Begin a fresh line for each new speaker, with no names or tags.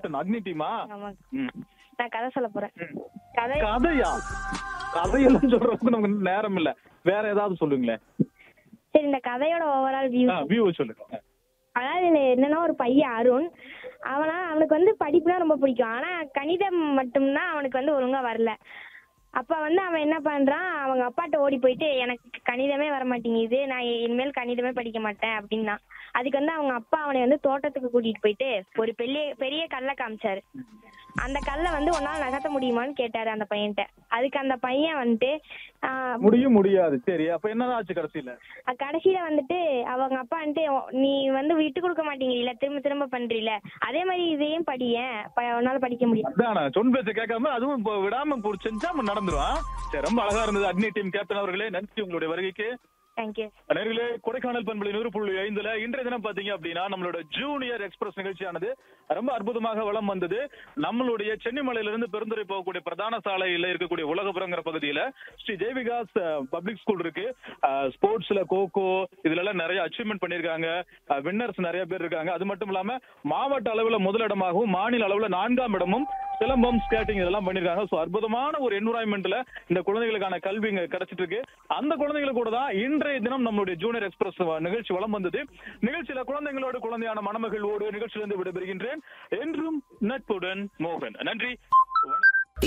Captain அக்னி டீமா
ஆமா
ம்.
நான் கதை சொல்ல போறேன்
ம்.
கதை
கதையா கதையெல்லாம் சொல்றதுக்கு நமக்கு நேரம் இல்ல வேற ஏதாவது சொல்லுங்களேன்
சரி இந்த கதையோட ஓவரால் வியூ
வியூ சொல்லுங்க
அதாவது இதுல என்னன்னா ஒரு பையன் அருண் அவனா அவனுக்கு வந்து படிப்புனா ரொம்ப பிடிக்கும் ஆனா கணிதம் மட்டும்தான் அவனுக்கு வந்து ஒழுங்கா வரல அப்ப வந்து அவன் என்ன பண்றான் அவங்க அப்பாட்ட ஓடி போயிட்டு எனக்கு கணிதமே வர மாட்டேங்குது நான் இனிமேல் கணிதமே படிக்க மாட்டேன் அப்படின்னா அதுக்கு வந்து அவங்க அப்பா அவனை வந்து தோட்டத்துக்கு கூட்டிட்டு போயிட்டு ஒரு பெரிய பெரிய கல்லை காமிச்சாரு அந்த கல்லை வந்து உன்னால நகர்த்த முடியுமான்னு கேட்டாரு அந்த பையன்கிட்ட அதுக்கு அந்த பையன் வந்துட்டு ஆஹ்,
முடியும் முடியாது சரி அப்ப என்னதான் ஆச்சு கடைசியில
அஹ் கடைசியில வந்துட்டு அவங்க அப்பா வந்துட்டு "உ- நீ வந்து விட்டு கொடுக்க மாட்டேங்கிறீல திரும்ப திரும்ப பண்றீல அதே மாதிரி இதையும் படியேன் ப- உன்னால படிக்க முடியும்
அதான சொன் பேச்ச கேட்காம அதுவும் இப்போ விடாம பு- செஞ்சா நடந்துரும் சரி ரொம்ப அழகா இருந்தது அக்னி டீம் கேப்டன் அவர்களே நன்றி உங்களுடைய வருகைக்கு
தேங்க்யூ
நேர்களே கொடைக்கானல் பண்பலை நூறு புள்ளி ஐந்துல இன்றைய தினம் பாத்தீங்க அப்படின்னா நம்மளோட ஜூனியர் எக்ஸ்பிரஸ் நிகழ்ச்சியானது ரொம்ப அற்புதமாக வளம் வந்தது நம்மளுடைய சென்னிமலையில இருந்து பெருந்துறை போகக்கூடிய பிரதான சாலையில இருக்கக்கூடிய உலகபுரங்கிற பகுதியில ஸ்ரீ ஜெய்விகாஸ் பப்ளிக் ஸ்கூல் இருக்கு ஸ்போர்ட்ஸ்ல கோகோ இதுல எல்லாம் நிறைய அச்சீவ்மெண்ட் பண்ணிருக்காங்க வின்னர்ஸ் நிறைய பேர் இருக்காங்க அது மட்டும் இல்லாம மாவட்ட அளவுல முதலிடமாகவும் மாநில அளவுல நான்காம் இடமும் சிலம்பம் ஸ்கேட்டிங் இதெல்லாம் பண்ணிருக்காங்க சோ அற்புதமான ஒரு என்விரான்மெண்ட்ல இந்த குழந்தைகளுக்கான கல்வி இங்க கிடைச்சிட்டு இருக்கு அந்த குழந்தைகளுக்கு கூட தான் இன்றைய தினம் நம்மளுடைய ஜூனியர் எக்ஸ்பிரஸ் நிகழ்ச்சி வளம் வந்தது நிகழ்ச்சியில குழந்தைகளோடு குழந்தையான மணமகளோடு நிகழ்ச்சியிலிருந்து விடைபெறுகின்றேன் என்றும் நட்புடன் மோகன் நன்றி வணக்கம்